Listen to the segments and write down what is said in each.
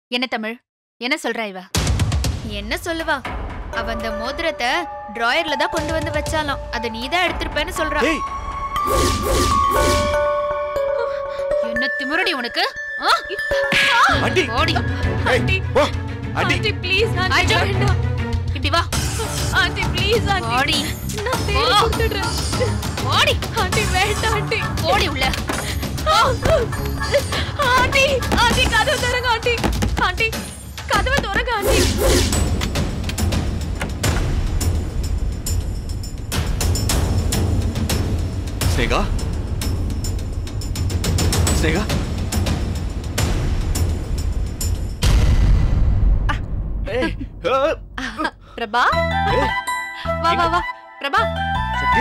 என்ன தமிழ் என்ன சொல்றா இவ என்ன சொல்லுவா அவ அந்த மோதிரத்தை டிராயர்ல தான் கொண்டு வந்து வச்சாலாம் அதை நீ தான் எடுத்திருப்பேன்னு சொல்றா ஏய் என்ன திமிரடி உனக்கு ஆ? ஆண்டி ஓடி ஏய் போ aunty aunty please aunty Arjun. வேண்டாம் இப்படி வா ஆண்டி ப்ளீஸ் ஆண்டி ஓடி நான் தேடி போ. கொடுத்துடுறேன் ஓடி ஆண்டி வேண்டாம் ஆண்டி ஓடி உள்ள ஆண்டி ஆண்டி கதவு திறங்க ஆண்டி ஆண்டி கதவை திறங்க ஆண்டி ஸ்னேகா ஸ்னேகா ஏய் ஆ, பிரபா ஏய், வா வா வா பிரபா சக்தி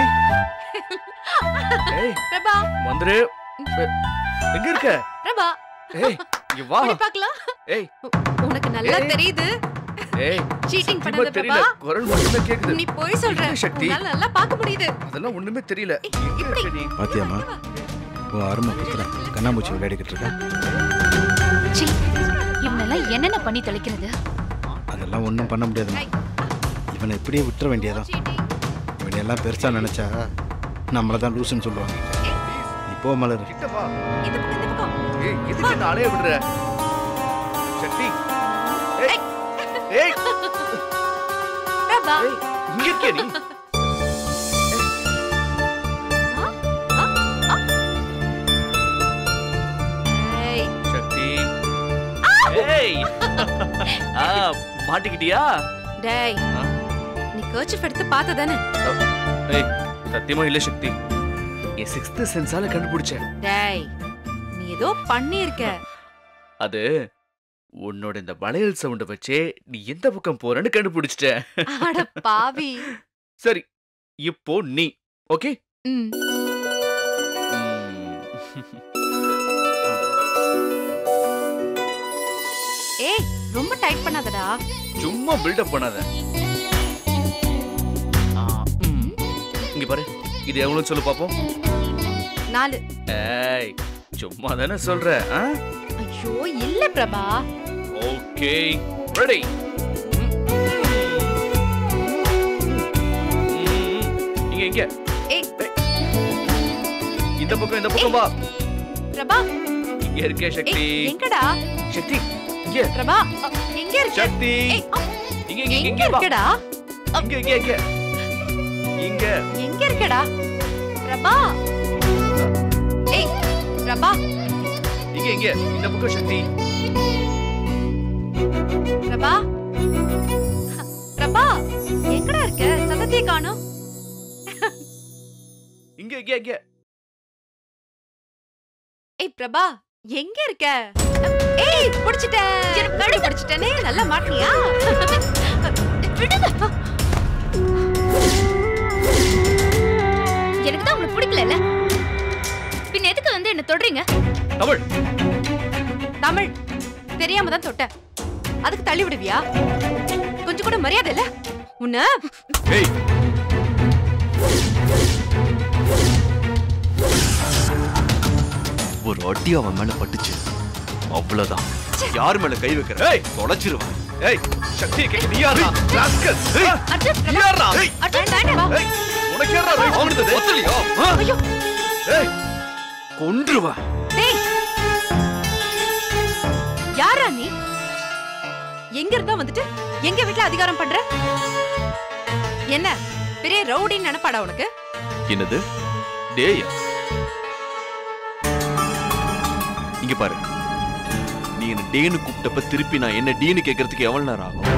ஏய் பிரபா வந்துரு எ- எங்க இருக்க பிரபா ஏய் இங்க வா இப்படி பார்க்கலாம் ஏய் உனக்கு நல்லா ஏய். தெரியுது ஏய் சீட்டிங் சத்தியமா பண்ணாத தெரியல பிரபா குரல் மட்டுமே கேக்குது நீ போய் சொல்ற இல்ல, சக்தி. உன்னால நல்லா பார்க்க முடியுது அதெல்லாம் ஒண்ணுமே தெரியல ஏய், எங்க இப்படி. இருக்க நீ பாத்தியாம்மா உன் அருமை புத்திரன் கண்ணாமூச்சி விளையாடிக்கிட்டு இருக்கான் சீ இவனெல்லாம் என்னென்ன பண்ணி தொலைக்கிறது அதெல்லாம் ஒன்றும் பண்ண முடியாதும்மா இவனை இப்படியே விட்டுற வேண்டியதான் Cheating. இவனை எல்லாம் பெருசா நினைச்சா நம்மளை தான் லூசுன்னு சொல்லுவாங்க நீ போ மலர் கிட்ட வா இந்த பக்கம் இந்த பக்கம் ஏய் எதுக்கு இந்த ஆளைய விடுற சக்தி ஏய் ஏய் பிரபா ஏய் இங்க இருக்கியா நீ ஏய் சக்தி ஏய் ஆ மாட்டிக்கிட்டியா டேய் ஆ? நீ கர்ச்சிஃப் எடுத்து பார்த்த தானே ஏய் சத்தியமா இல்ல சக்தி என் சிக்ஸ்த் சென்ஸால கண்டுபிடிச்சேன் டேய் நீ ஏதோ பண்ணியிருக்க அது உன்னோட இந்த வளையல் சவுண்ட வச்சே நீ எந்த பக்கம் போறன்னு கண்டுபிடிச்சிட்ட அட பாவி சரி இப்போ நீ ஓகே ம் ஏய் ரொம்ப டைட் பண்ணாதடா சும்மா பில்டப் பண்ணாத ஆ, ம். இங்க பாரு இது எவ்வளவு சொல்லு பாப்போம் நாலு ஏய் சும்மா தானே சொல்ற ஆ? ஐயோ இல்ல பிரபா ஓகே ரெடி இங்க இங்க ஏய் இந்த பக்கம் இந்த பக்கம் வா பிரபா இங்க இருக்கே சக்தி ஏய் எங்கடா சக்தி இங்க பிரபா அ, எங்க இருக்க சக்தி ஏய் அ, இங்க இங்க இங்க எங்க இங்க வா இருக்கடா இங்க இங்க இங்க இங்க எங்க இருக்கடா பிரபா ஏய் பிரபா இங்க இங்க இந்த பக்கம் சக்தி பிரபா பிரபா எங்கடா இருக்க சத்தத்தையே காணோம் இங்க இங்க இங்க ஏய் பிரபா எங்க இருக்க ஏய் புடிச்சிட்டேன் கடி புடிச்சிட்டேனே நல்லா மாட்டினியா விடுங்க எனக்கு தான் உங்களை பிடிக்கல பின்ன எதுக்கு வந்து என்ன தொடுறீங்க தமிழ் தமிழ் தெரியாம தான் தொட்ட அதுக்கு தள்ளி விடுவியா கொஞ்சம் கூட மரியாதை இல்ல உன்ன ஏய் ஒரு அடி அவன் மேல பட்டுச்சு அவ்வளவுதான் யார் மேல கை வைக்கிற ஏய் தொலைச்சிருவேன் ஏய் சக்தி கேக்க நீ யாரா ராஸ்கல் ஏய் அர்ஜுன் நீ யாரா ஏய் அர்ஜுன் வேண்டாம் ஏய் உனக்கு யாரா ரைட் வாங்குனது ஒத்தலையோ ஐயோ ஏய் கொன்றுவேன் டேய் யாரா நீ எங்க இருந்தா வந்துட்டு எங்க வீட்ல அதிகாரம் பண்ற என்ன பெரிய ரவுடின்னு நினைப்பாடா உனக்கு என்னது டேய் இங்க பாரு நீ என்ன டேன்னு கூப்பிட்டப்ப திருப்பி நான் என்ன டீன்னு கேட்கறதுக்கு எவ்வளவு நேரம் ஆகும்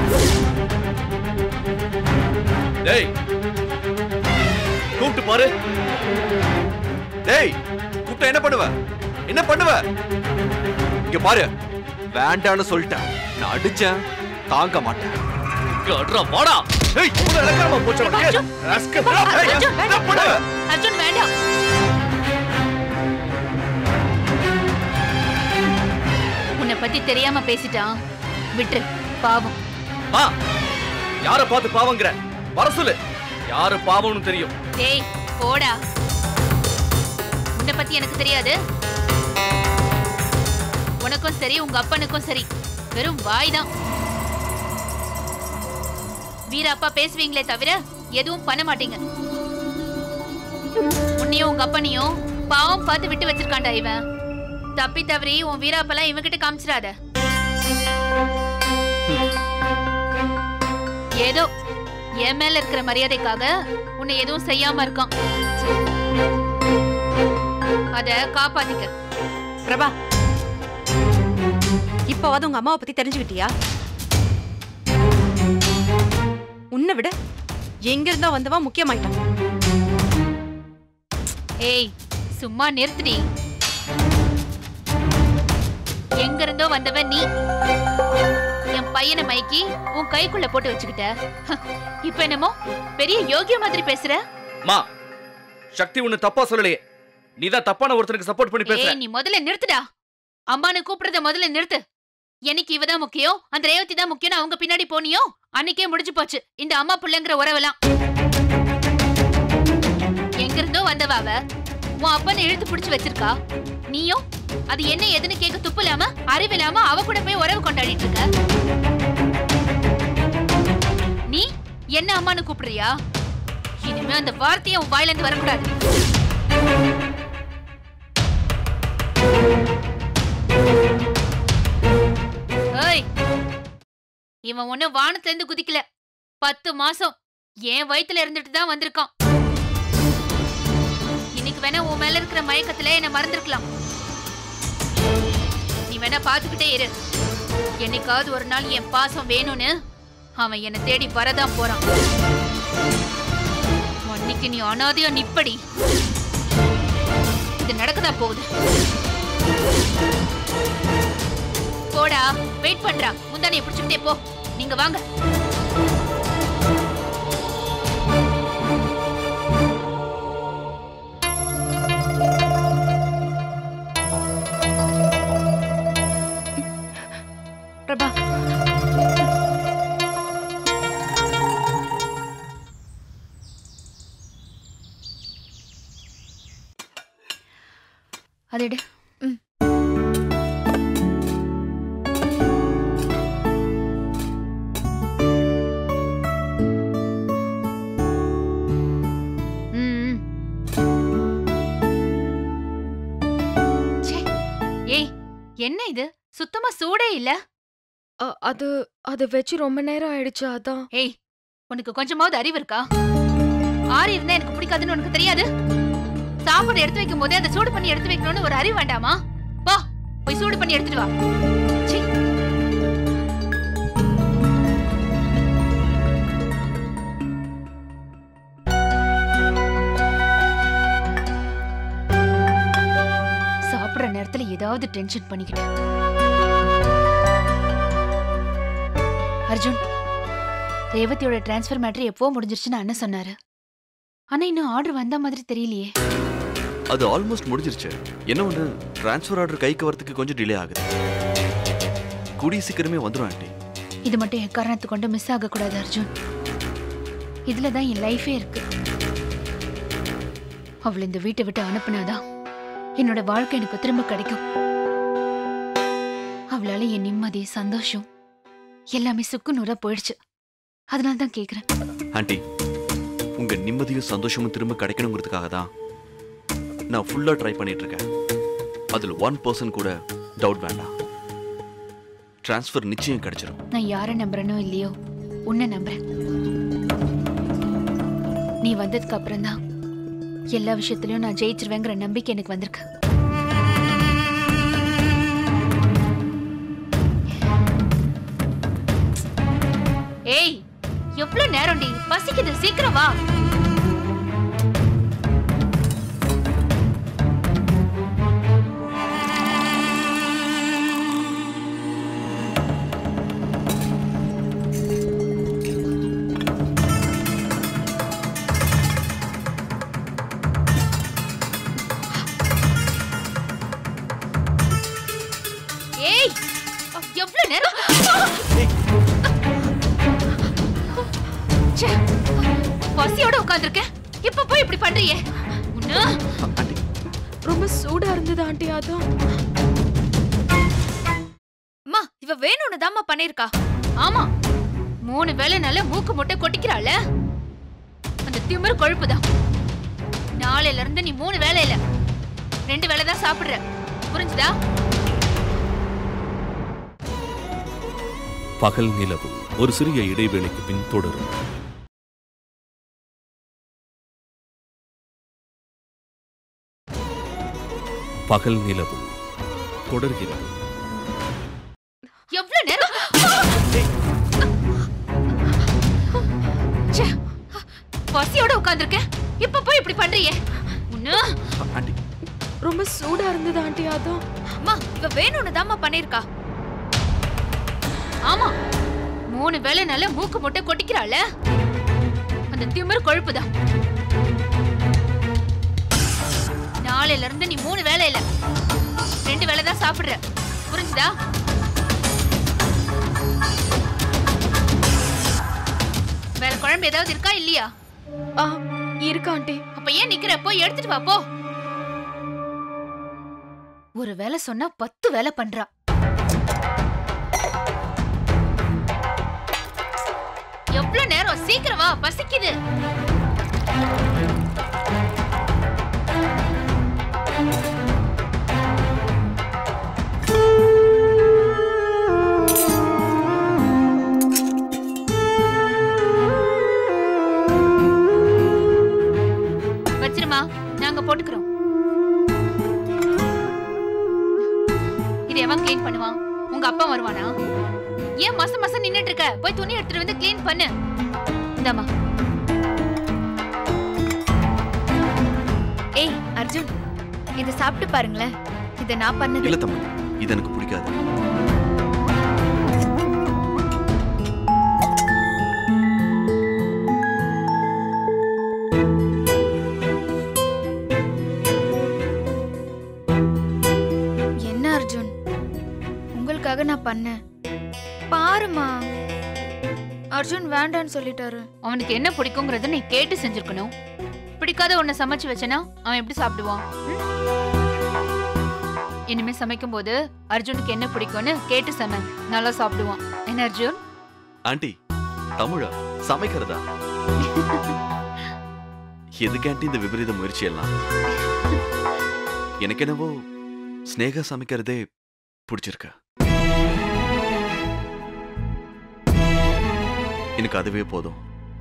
டேய் கூப்பிட்டு பாரு டேய் கூப்பிட்டா என்ன பண்ணுவ என்ன பண்ணுவ இங்க பாரு வேண்டான்னு சொல்லிட்டேன் நான் அடிச்சேன் தாங்க மாட்டேன் கட்றா வாடா ஏய் உன இலக்காரமா போச்சு உனக்கு ராஸ்கல் ஏய் அர்ஜுன் என்ன பண்ணுவ வேண்டாம் அர்ஜுன் வேண்டாம் உன்னை பத்தி தெரியாம பேசிட்டான் விட்டுரு பாவம் ஆ யார பார்த்து பாவங்கற வர சொல்லு யாரு பாவம்னு தெரியும் டேய் போடா உன்னை பத்தி எனக்கு தெரியாது உனக்கும் சரி உங்க அப்பனுக்கும் சரி வெறும் வாய் தான் வீரப்பா பேசுவீங்களே தவிர எதுவும் பண்ண மாட்டீங்க உன்னையும் உங்க அப்பனையும் பாவம் பார்த்து விட்டு வச்சிருக்கான்டா இவன் தப்பி தவறி உன் வீராப்பெல்லாம் இவன் கிட்ட காமிச்சிடாத ஏதோ என் மேல இருக்கிற மரியாதைக்காக உன்னை எதுவும் செய்யாம இருக்கான் அத காப்பாத்திக்க பிரபா இப்பவாவது உங்க அம்மாவை பத்தி தெரிஞ்சுக்கிட்டியா உன்னை விட எங்க இருந்தோ வந்தவன் முக்கியமாயிட்டான் ஏய் சும்மா நிறுத்துடி எங்க இருந்தோ வந்தவன் நீ என் பையனை மைக்கி உன் கைக்குள்ள போட்டு வச்சுக்கிட்ட ஹ, இப்ப என்னமோ பெரிய யோகிய மாதிரி பேசுற மா சக்தி ஒண்ணு தப்பா சொல்லலையே நீதான் தப்பான ஒருத்தனுக்கு சப்போர்ட் பண்ணி பேசுற ஏய் நீ முதல்ல நிறுத்துடா அம்மானு கூப்பிடுறத முதல்ல நிறுத்து எனக்கு இவதான் முக்கியம் அந்த ரேவதி தான் முக்கியம் அவங்க பின்னாடி போனியோ அன்னைக்கே முடிஞ்சு போச்சு இந்த அம்மா புள்ளைங்கிற உறவெல்லாம் எங்க இருந்தோ வந்தவ அவ உன் அப்பனை இழுத்து பிடிச்சு வச்சிருக்கா நீயும் அது என்ன எதுன்னு கேட்க துப்பு இல்லாம அறிவில்லாம அவ கூட போய் உறவு கொண்டாடிட்டு இருக்க நீ என்ன அம்மான்னு கூப்பிடுறியா இனிமே அந்த வார்த்தையை உன் வாயில இருந்து வரக்கூடாது ஏய் இவன் ஒண்ணு வானத்துல இருந்து குதிக்கல பத்து மாசம் என் வயித்துல இருந்துட்டு தான் வந்திருக்கான் இன்னைக்கு வேணா உன் மேல இருக்கிற மயக்கத்துல என்ன மறந்துருக்கலாம் நீ வேணா பாத்துக்கிட்டே இரு என்னைக்காவது ஒரு நாள் என் பாசம் வேணும்னு அவன் என்னை தேடி வரதான் போறான் அன்னைக்கு நீ அனாதையா நிப்படி இது நடக்கதான் போகுது போடா வெயிட் பண்றா முந்தானைய பிடிச்சுக்கிட்டே போ நீங்க வாங்க பிரபா அதை எடு ம். ச்சே. ஏய் என்ன இது சுத்தமா சூடே இல்ல அ- அது அதை வச்சு ரொம்ப நேரம் ஆயிடுச்சு அதான் ஏய் உனக்கு கொஞ்சமாவது அறிவு இருக்கா ஆறி இருந்தா எனக்கு பிடிக்காதுன்னு உனக்கு தெரியாது சாப்பாடு எடுத்து வைக்கும் போதே அதை சூடு பண்ணி எடுத்து வைக்கணும்னு ஒரு அறிவு வேண்டாமா வா போய் சூடு பண்ணி எடுத்துட்டு வா சீ. சாப்பிடுற நேரத்துல ஏதாவது டென்ஷன் பண்ணிக்கிட்டு அர்ஜுன் ரேவதியோட டிரான்ஸ்ஃபர் மேட்ரு எப்போ முடிஞ்சிருச்சுன்னு அண்ணன் சொன்னாரு ஆனா இன்னும் ஆர்டர் வந்த மாதிரி தெரியலையே அது ஆல்மோஸ்ட் முடிஞ்சிருச்சு என்ன ஒன்று ட்ரான்ஸ்ஃபர் ஆர்டர் கைக்கு வரதுக்கு கொஞ்சம் டிலே ஆகுது கூடிய சீக்கிரமே வந்துடும் ஆண்டி இது மட்டும் எக்காரணத்தை கொண்டு மிஸ் ஆகக்கூடாது அர்ஜுன் இதுல தான் என் லைஃபே இருக்கு அவளை இந்த வீட்டை விட்டு அனுப்புனாதான் என்னோட வாழ்க்கை எனக்கு திரும்ப கிடைக்கும் அவளால என் நிம்மதி சந்தோஷம் எல்லாமே சுக்கு நூறா போயிடுச்சு அதனால தான் கேக்குறேன் ஆண்டி உங்க நிம்மதியும் சந்தோஷமும் திரும்ப கிடைக்கணுங்கிறதுக்காக தான் நான் ஃபுல்லா ட்ரை பண்ணிட்டு இருக்கேன் அதுல ஒன் பர்சன் கூட டவுட் வேண்டாம் ட்ரான்ஸ்ஃபர் நிச்சயம் கிடைச்சிரும் நான் யாரை நம்புறேனோ இல்லையோ உன்னை நம்புறேன் நீ வந்ததுக்கு அப்புறம் தான் எல்லா விஷயத்திலயும் நான் ஜெயிச்சிருவேங்கிற நம்பிக்கை எனக்கு வந்திருக்கு ஏய் எவ்வளவு நேரம்டி பசிக்குது சீக்கிரம் வா ஏய் எவ்வளவு நேரம் ச்சே, பசியோட உட்கார்ந்திருக்கேன் இப்ப போய் இப்படி பண்றியே உன்ன ஆண்டி ரொம்ப சூடா இருந்தது ஆண்டி அதான் அம்மா இவ வேணும்னு தாம்மா பண்ணிருக்கா ஆமா மூணு வேளை நல்ல மூக்கு முட்டை கொட்டிக்கிறாள அந்த திமிரு கொழுப்புதான் நாளையில இருந்து நீ மூணு வேளை இல்ல ரெண்டு வேளை தான் சாப்பிடுற புரிஞ்சுதா பகல் நிலவு ஒரு சிறிய இடைவேளைக்கு பின் தொடரும் பகல் நிலவு தொடர்கிறது எவ்வளவு நேரம் ச்சே, பசியோட உட்கார்ந்திருக்கேன் இப்ப போய் இப்படி பண்றியே உன்னு ஆண்டி ரொம்ப சூடா இருந்தது ஆண்டி அதான் அம்மா இவ வேணும்னு தாம்மா பண்ணிருக்கா ஆமா மூணு வேளை நல்ல மூக்கு முட்டை கொட்டிக்கிறாள அந்த திமிரு கொழுப்புதான் நாளையில இருந்து நீ மூணு வேளை இல்ல ரெண்டு வேளை தான் சாப்பிடுற புரிஞ்சுதா வேற குழம்பு ஏதாவது இருக்கா இல்லையா ஆ இருக்கா ஆண்டி அப்ப ஏன் நிக்கிற போய் எடுத்துட்டு வா போ ஒரு வேலை சொன்னா பத்து வேலை பண்றா எவ்வளவு நேரம் சீக்கிரம் வா பசிக்குது வச்சிருமா நாங்க போட்டுக்கிறோம் இது எவன் க்ளீன் பண்ணுவான் உங்க அப்பா வருவானா ஏன் மச மச நின்னுட்டு இருக்க போய் துணி எடுத்துட்டு வந்து க்ளீன் பண்ணு இந்தாம்மா ஏய் அர்ஜுன் இத சாப்பிட்டு பாருங்களேன் இத நான் பண்ணது இல்ல தம்பி இது எனக்கு பிடிக்காது என்ன அர்ஜுன் உங்களுக்காக நான் பண்ணேன் பாருமா அர்ஜுன் வேண்டான்னு சொல்லிட்டாரு அவனுக்கு என்ன பிடிக்குங்கிறத நீ கேட்டு செஞ்சிருக்கணும் பிடிக்காத ஒண்ண சமைச்சு வச்சனா அவன் எப்படி சாப்பிடுவான் ம்? இனிமே சமைக்கும் போது அர்ஜுனுக்கு என்ன பிடிக்கும்னு கேட்டு சமை நல்லா சாப்பிடுவான் என்ன அர்ஜுன் ஆண்டி தமிழா சமைக்கிறதா எதுக்கு ஆண்டி இந்த விபரீத முயற்சி எல்லாம் எனக்கு என்னவோ ஸ்னேகா சமைக்கிறதே பிடிச்சிருக்கு எனக்கு அதுவே போதும்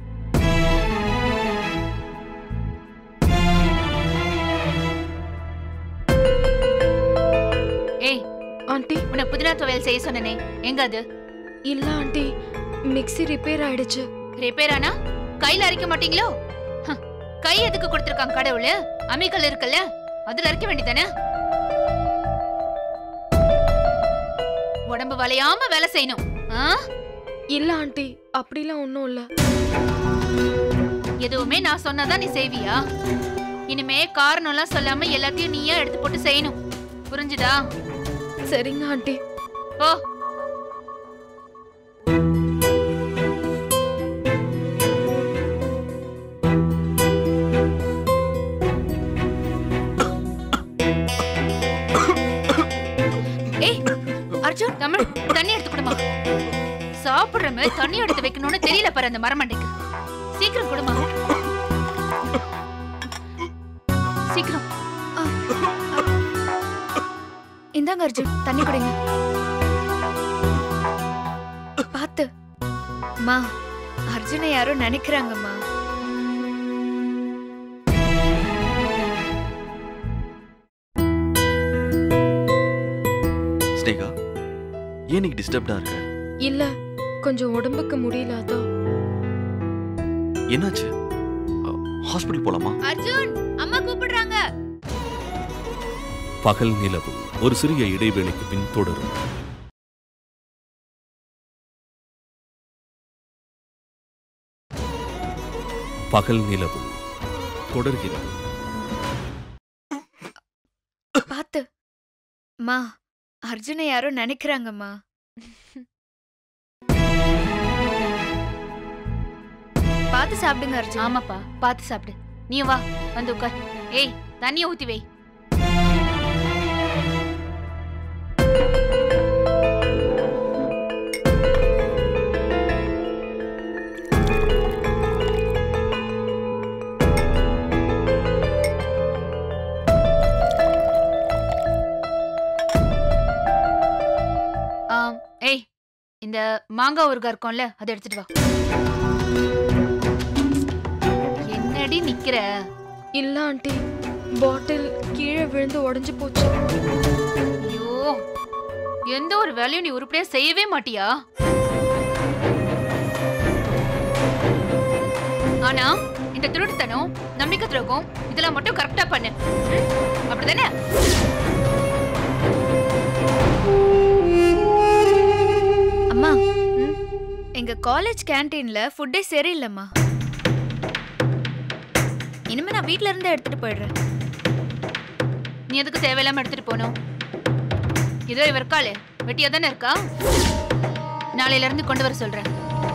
ஏய் ஆண்டி உன்னை புதினா துவையல் செய்ய சொன்னனே எங்க அது இல்ல ஆண்டி மிக்ஸி ரிப்பேர் ஆயிடுச்சு ரிப்பேர் ஆனா கையில அரைக்க மாட்டீங்களோ ஹ, கை எதுக்கு கொடுத்திருக்காங்க கடவுள் அம்மிக்கல் இருக்குல்ல அதுல அரைக்க வேண்டியதானே உடம்பு வளையாம வேலை செய்யணும் ஆ? இல்ல ஆண்டி அப்படிலாம் ஒண்ணும் இல்ல எதுவுமே நான் சொன்னாதான் நீ செய்வியா இனிமே காரணம்லாம் சொல்லாம எல்லாத்தையும் நீயே எடுத்து போட்டு செய்யணும் புரிஞ்சுதா சரிங்க ஆண்டி போ ஏய் அர்ஜுன் தமிழ் தண்ணி எடுத்து கொடுமா சாப்பிடுறமே தண்ணி எடுத்து வைக்கணும்னு தெரியல பாரு அந்த மரமண்டைக்கு சீக்கிரம் கொடுமா சீக்கிரம் இந்தாங்க அர்ஜுன் தண்ணி குடிங்க பாத்து மா அர்ஜுனை யாரோ நினைக்கிறாங்கம்மா ஸ்னேகா ஏன் நீ டிஸ்டர்ப்டா இருக்க இல்ல கொஞ்சம் உடம்புக்கு முடியல அதான் என்னாச்சு ஹாஸ்பிட்டல் போலாமா அர்ஜுன் அம்மா கூப்பிடுறாங்க பகல் நிலவு ஒரு சிறிய இடைவேளைக்கு பின் தொடரும் பகல் நிலவு தொடர்கிறது பாத்து மா அர்ஜுனை யாரோ நினைக்கிறாங்கம்மா பார்த்து சாப்பிடுங்க அர்ஜுன் ஆமாப்பா பார்த்து சாப்பிடு நீ வா வந்து உட்கார் ஏய் தண்ணிய ஊத்தி வை மாங்காய் ஊறுகாய் இருக்கும்ல அதை எடுத்துட்டு வா என்னடி நிக்கிற இல்ல ஆண்டி பாட்டில் கீழே விழுந்து உடைஞ்சு போச்சு ஐயோ எந்த ஒரு வேலையும் நீ உருப்படியா செய்யவே மாட்டியா ஆனா இந்த திருட்டுத்தனம் நம்பிக்கை துரோகம் இதெல்லாம் மட்டும் கரெக்டா பண்ணு ம்? அப்படிதானே அம்மா எங்க காலேஜ் கேண்டீன்ல ஃபுட்டே சரியில்லைம்மா இனிமே நான் வீட்ல இருந்தே எடுத்துட்டு போயிடுறேன் நீ எதுக்கு தேவையில்லாம எடுத்துட்டு போகணும் இதோ இவ இருக்காளே வெட்டியா தானே இருக்கா நாளையில இருந்து கொண்டு வர சொல்றேன்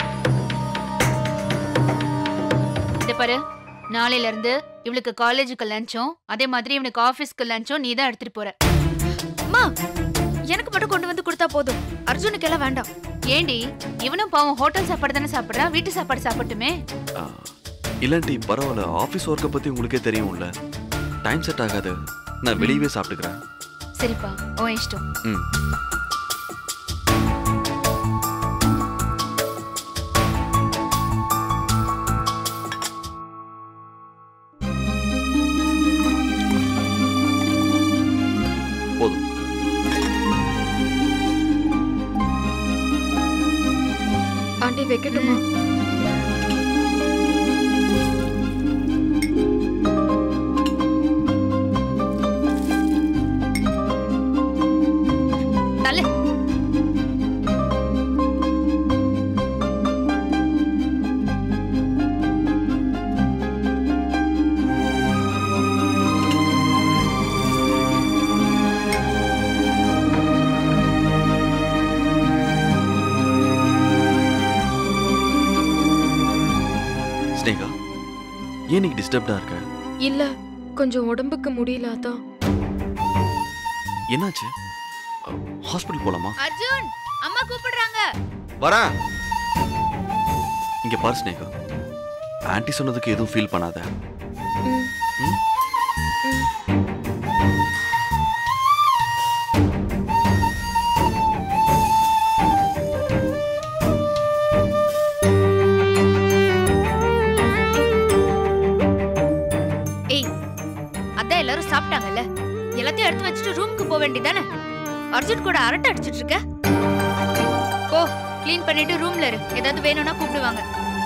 இத பாரு நாளையில இருந்து இவளுக்கு காலேஜுக்கு லஞ்சும் அதே மாதிரி இவனுக்கு ஆபீஸ்க்கு லஞ்சும் நீ தான் எடுத்துட்டு போற அம்மா எனக்கு மட்டும் கொண்டு வந்து கொடுத்தா போதும் அர்ஜுனுக்கு எல்லாம் வேண்டாம் ஏண்டி இவனும் பாவம் ஹோட்டல் சாப்பாடு தானே சாப்பிடுறா வீட்டு சாப்பாடு சாப்பிட்டுமே ஆ, இல்லாட்டி பரவாயில்ல ஆஃபீஸ் ஒர்க்கை பற்றி உங்களுக்கே தெரியும்ல டைம் செட் ஆகாது நான் வெளியவே சாப்பிட்டுக்கிறேன் சரிப்பா உன் இஷ்டம் ம் போதும் ஆண்டி வைக்கட்டுமா நல்ல ஸ்னேகா ஏன் நீ டிஸ்டர்ப்டாக இருக்க இல்ல கொஞ்சம் உடம்புக்கு முடியல அதான் என்னாச்சு ஹாஸ்பிட்டல் போலாமா அர்ஜுன் அம்மா கூப்பிடுறாங்க வரேன் இங்க பாரு ஸ்னேகா ஆன்ட்டி சொன்னதுக்கு எதுவும் ஃபீல் பண்ணாத ம். ம்? ஏய் அதான் எல்லாரும் சாப்பிட்டாங்கல்ல எல்லாத்தையும் எடுத்து வச்சுட்டு ரூமுக்கு போக வேண்டியதானே அர்ஜுன் கூட அரட்டை அடிச்சிட்டு இருக்க போ க்ளீன் பண்ணிட்டு ரூம்ல இரு ஏதாவது வேணும்னா கூப்பிடுவாங்க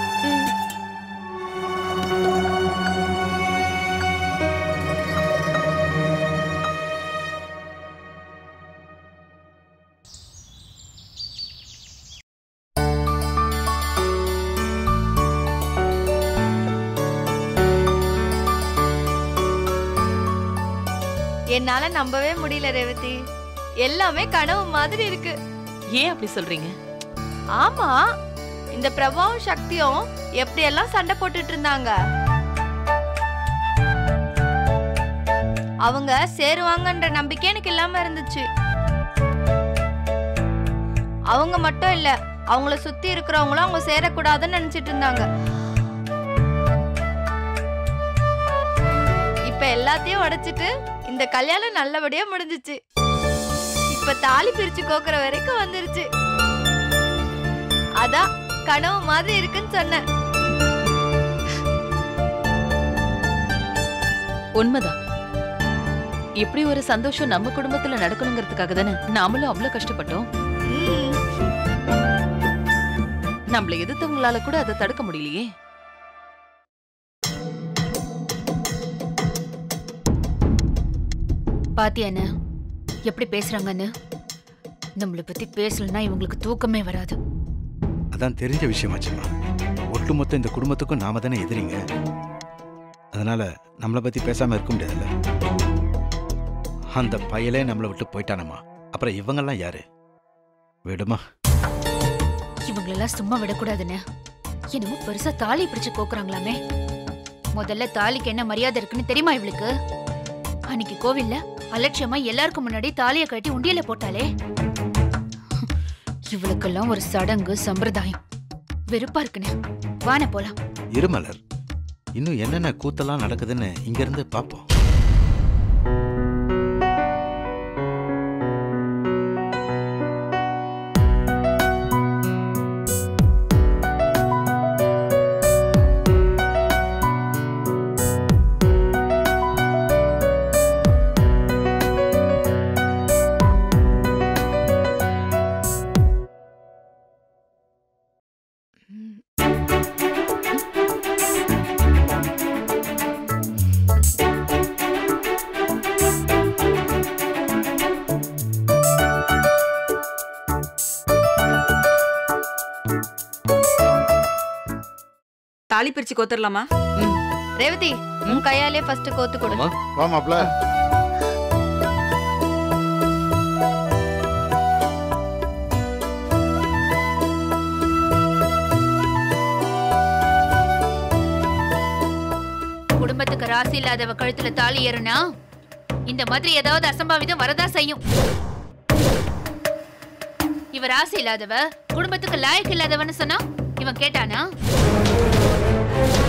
என்னால நம்பவே முடியல ரேவதி எல்லாமே கனவு மாதிரி இருக்கு ஏன் அப்படி சொல்றீங்க ஆமா இந்த பிரபாவும் சக்தியும் எப்படி எல்லாம் சண்டை போட்டுட்டு இருந்தாங்க அவங்க சேருவாங்கன்ற நம்பிக்கை எனக்கு இல்லாம இருந்துச்சு அவங்க மட்டும் இல்ல அவங்கள சுத்தி இருக்கிறவங்களும் அவங்க சேரக்கூடாதுன்னு நினைச்சிட்டு இருந்தாங்க இப்ப எல்லாத்தையும் உடைச்சிட்டு இந்த கல்யாணம் நல்லபடியா முடிஞ்சுச்சு இப்ப தாலி பிரிச்சு கோக்குற வரைக்கும் வந்துருச்சு அதான் கனவு மாதிரி இருக்குன்னு சொன்னேன் உண்மைதான் இப்படி ஒரு சந்தோஷம் நம்ம குடும்பத்துல நடக்கணுங்கிறதுக்காக தானே நாமளும் அவ்வளவு கஷ்டப்பட்டோம் ம். நம்மள எதிர்த்தவங்களால கூட அதை தடுக்க முடியலையே பாத்தியாண்ண எப்படி பேசுறாங்கன்னு நம்மளை பத்தி பேசலன்னா இவங்களுக்கு தூக்கமே வராது அதான் தெரிஞ்ச விஷயமாச்சுமா ஒட்டுமொத்த இந்த குடும்பத்துக்கும் நாம தானே எதிரிங்க அதனால நம்மளை பத்தி பேசாம இருக்க முடியாதுல்ல அந்த பயலே நம்மளை விட்டு போயிட்டானம்மா அப்புறம் இவங்கெல்லாம் யாரு விடுமா இவங்களெல்லாம் சும்மா விடக்கூடாதுன்னு என்னமோ பெருசா தாலி பிடிச்சு கோக்குறாங்களாமே முதல்ல தாலிக்கு என்ன மரியாதை இருக்குன்னு தெரியுமா இவளுக்கு அன்னைக்கு கோவில்ல அலட்சியமா எல்லாருக்கும் முன்னாடி தாலிய கட்டி உண்டியல போட்டாலே இவளுக்கெல்லாம் ஒரு சடங்கு சம்பிரதாயம் வெறுப்பா இருக்குன்னு வான போலாம் இருமலர் இன்னும் என்னென்ன கூத்தெல்லாம் நடக்குதுன்னு இங்கிருந்து பார்ப்போம் தாலி பிரிச்சு கோத்துடலாமா ரேவதி உன் கையாலே ஃபர்ஸ்ட் கோத்து கொடு அம்மா. வா மாப்ள குடும்பத்துக்கு ராசி இல்லாதவ கழுத்துல தாலி ஏறுனா இந்த மாதிரி ஏதாவது அசம்பாவிதம் வரதா செய்யும் இவ ராசி இல்லாதவ குடும்பத்துக்கு லாயக்கு இல்லாதவன்னு சொன்னா இவன் கேட்டானா